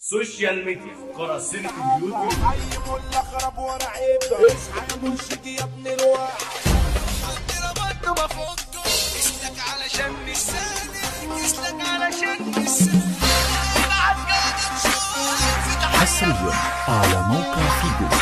سوشيال ميديا قراصنة اليوتيوب حي ملا خرب وانا عيب اصحى يا مرشد يا ابن الواحد عندنا بط بفكه اسلك علشان نسالك اسلك علشان نسالك بعد قاعد نشوف حصريا على موقع فيجو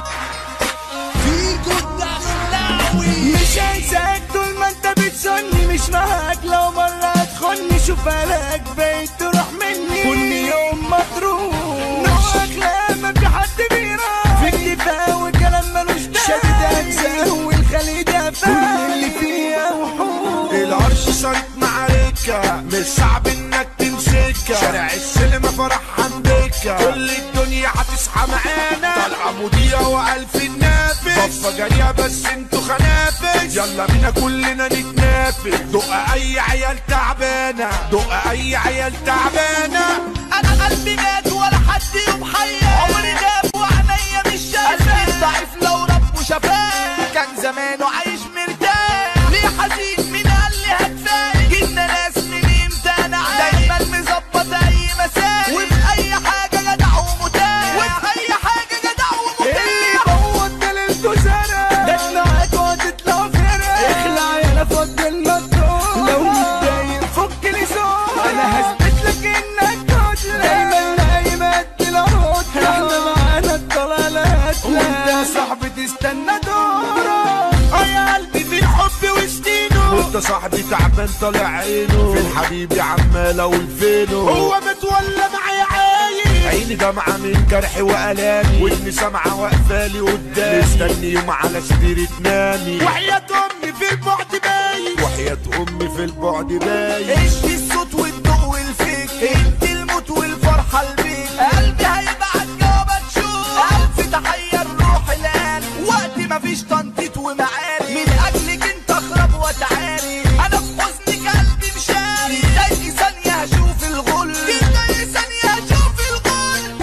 فيكو الدخلاوي مش هنساك طول ما انت بتسني مش معاك لو مرة تخني شوف بالك بقيت تروح مني كل يوم مطروح نوعك لما في حد بيراح في اكتفاء والكلام ملوش داعي شدد اجزاء والخلي دافع كل اللي فيها وحوش العرش صارت معركة مش صعب انك تمسكها شارع السينما فرح حمدكة كل الدنيا هتصحى معانا طالعة مذيعة والف نافس بفة جارية بس انتوا خنافس يلا بينا كلنا نتنافس دق اي عيال تعبانة دق اي عيال تعبانة انا قلبي مات ولا حد يوم حي عمري غاب وعينيا مش شايفه قلبي ضعيف لو ربه شفاه كان زمانه عايش مرتاح ليه حزين مين قال لي هتفارق جبنا ناس من امتى انا دايما مظبط اي مسار وفي اي حاجه جدع ومتاح وفي اي حاجه جدع اللي ومتاح بوط دليلته زرع جت معاك وهتطلع فرق اخلع يا فض المطلوب لو متضايق فك لي صوت انا هثبت لك انك كتلة دايما نايم قد العروض احنا معانا الطلالة وانت يا صاحبي تستنى دورك اه يا قلبي في الحب وسنينه وانت صاحبي تعبان طالع عينه فين حبيبي عمالة والفينه هو متولى معايا عايش عيني دمعة من جرحي وألامي ودني سامعة واقفالي قدامي مستني يوم على سريري تنامي وحياة أمي في البعد باين وحياة أمي في البعد باين انت الصوت والضوء والفكر انت الموت والفرحة البيت قلبي هيبعت جوابك شوف ألف تحية الروح القلب وقت مفيش تنطيط ومعارك من أجلك انت أخرب وتعاري أنا في حزنك قلبي مشاري دايقي ثانية هشوف الغل دايقي ثانية هشوف الغل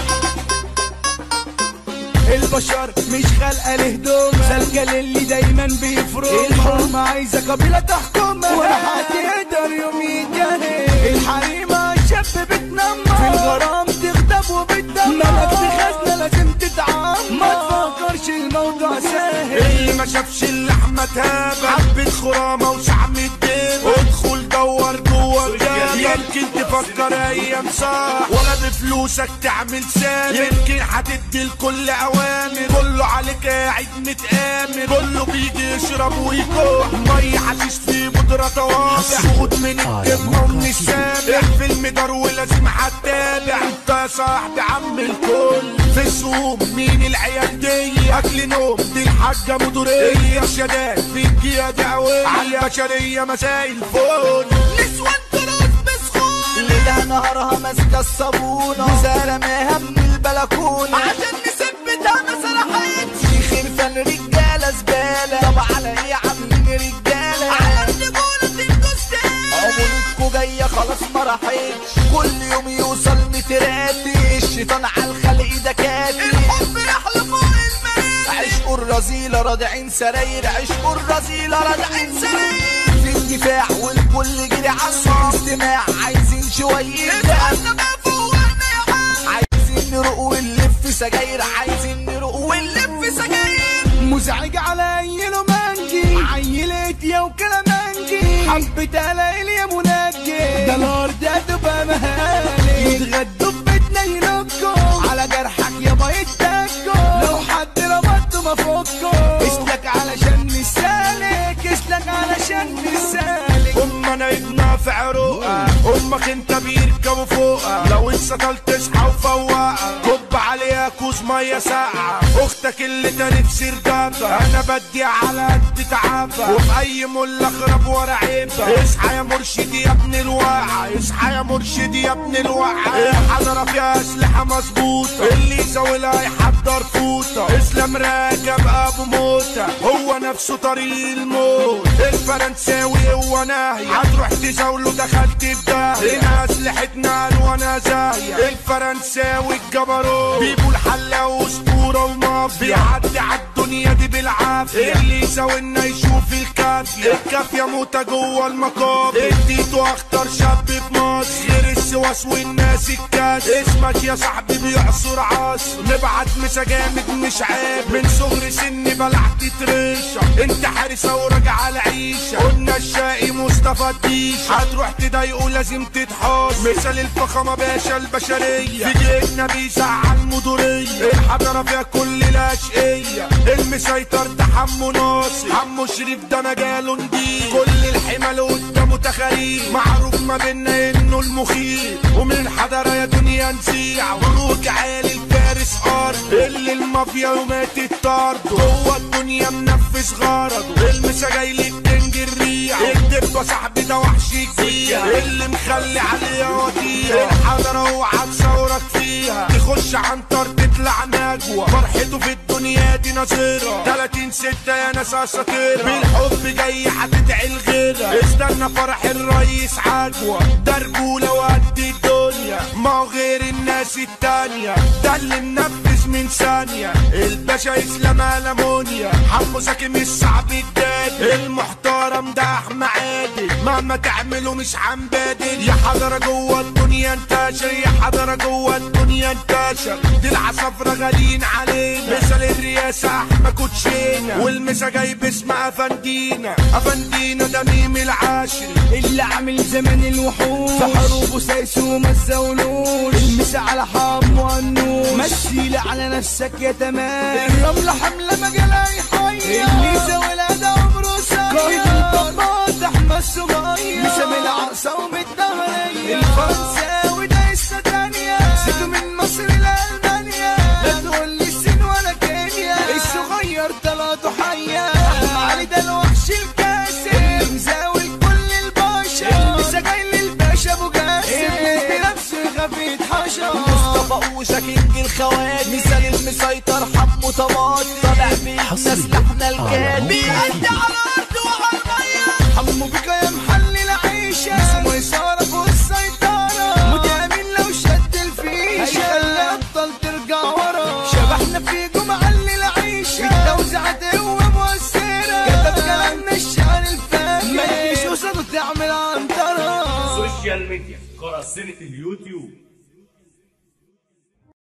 البشر مش خالقه لهدومها سالكه للي دايما بيفرقها الحرمة عايزه قبيله تحكمها ولا حد يقدر يوم يجاهد الحريمه شاب بتنمر في الغرام تغضب وبتدمر ملك خزنه لازم تتعمر ما تفكرش الموضوع سهل اللي ما شافش اللحمة تابع حبة خرامة وشعم الدين ادخل دور جوه الجامع يمكن تفكر ايام صح ولا بفلوسك تعمل سامر يمكن هتدي الكل اوامر كله عليك قاعد متآمر كله بيجي يشرب ويكح مية حشيش فيه بودرة طوابع خد من الكلمة ومن السابع فيلم دار ولازم هتتابع انت يا صاحبي عم الكل في السوق مين العيال دي اكل نوم دي الحاجة مدورية شداد في الجيادة قوية على البشرية مساء الفل نسوان تراث بسخون ليلها نهارها ماسكة الصابونة وزرماها من البلكونة عشان نثبتها ما سرحتش خلفان رجالة زبالة طب على ايه عاملين رجالة على الرجولة الكستان عمولتكوا جاية خلاص ما راحتش كل يوم يوصل متراتي الشيطان على الخلق ده كاتي الحب يحلى فوق المريخ عشقوا الرذيلة رادعين سراير عشقوا الرذيلة رادعين سراير في الدفاع والكل جري عنه استماع عايزين شوية دم عايزين نروق ونلف سجاير عايزين نروق ونلف سجاير مزعج على عيله منجي عيلت يا وكلامنجي حبة ليل يا منجي ده الارض هتبقى مهالي يتغدوا في بيتنا ينكوا على جرحك يابا يتكوا لو حد ربطه ما فكوا اسلك علشان نسالك اسلك علشان نسالك ام انا ابنها في عروقها امك انت بيركبوا فوقها لو انسطلت تصحى وفوقها كب عليها كوز ميه ساقعه اختك اللي تاني في سردابها انا بدي على قد تعبها وفي اي مله اخرب ورا عيبها اصحى يا مرشد يا ابن الواقع اصحى يا مرشد يا ابن الواقع الحضره فيها اسلحه مظبوطه اللي يزاولها يحضر فوطه اسلام راكب ابو موته هو نفسه طريق الموت الفرنساوي هو ناهي هتروح تزاوله دخلت بده هنا اسلحتنا الوانا زاهيه الفرنساوي الجبروت بيبو الحلاوه اسطوره ومافيا بيعدي عالدنيا دي بالعافيه بالعافية اللي يساوينا يشوف الكافية الكافية موتة جوه المقابر اديته اخطر شاب في مصر غير السواس والناس الكاس اسمك يا صاحبي بيعصر عصر نبعت مسا جامد مش عيب من صغر سني بلعت تريشة انت حارسة وراجع على عيشة قلنا الشقي مصطفى الديش هتروح تضايقه لازم تتحاس مثال الفخامة باشا البشرية في جيتنا بيزعل مدورية الحضرة فيها كل الاشقية المسيطر ده حمو ناصر حمو شريف ده مجاله نضيف كل الحمل قدامه تخاريف معروف ما بينا انه المخيف ومن الحضرة يا دنيا نزيع وروج عالي الفارس ارض اللي المافيا وماتت طرده جوه الدنيا منفذ غرضه المسا جاي لي بتنجي الريع الدبة صاحبي ده وحش كبير اللي مخلي عليها وطيع الحضرة اوعى تصورك فيها تخش عنتر تطلع نجوى فرحته في الدنيا دي نظيرة 30 ستة يا ناس اساطيرة بالحب جاي هتدعي الغيرة استنى فرح الرئيس عجوة ده رجولة وقد الدنيا ما هو غير الناس التانية ده اللي منفذ من ثانية الباشا اسلام المونيا حمو زكي مش صعب الدادي المحترم ده احمد عادل مهما تعمله مش هنبادل يا حضرة جوه الدنيا انتشر يا حضرة جوه الدنيا انتشر دي العصافرة غاليين علينا مثل الرئاسة احمد كوتشينا والمسا جاي باسم افندينا افندينا ده ميم العاشري اللي عامل زمان الوحوش في حروب وسيس ومزولوش المسا على حم والنوش مشيلة على نفسك يا تمام الرملة حملة مجالها يحير الميزة والأدى عمره ساير قائد الضباط أحمد الصغير مسا من العرصة ومتدهرية الفرنساوي ده لسه تانية سيبه من مصر لألمانيا لا تقول لي الصين ولا كينيا الصغير طلعته حية علي ده الوحش الكاسر مزاول كل البشر لسه جاي للباشا ابو جاسم بنفسه خفيف حشر مصطفى وشاكينج الخوات مثال المسيطر حمو طماط طالع بينا حصرياً سلاحنا على الجاد موقع بيأدي فيديو. على الارض وعلى الميه حمو بك يا محلل عيشة اسمه يسارك والسيطرة متأمن لو شد الفيشة هيخلي أبطال ترجع ورا شبحنا في جمعة العيشة التوزيعات قوة مؤثرة كتب كلامنا الشعر الفاكر ما تجيش قصاده تعمل عنترة سوشيال ميديا قراصنة اليوتيوب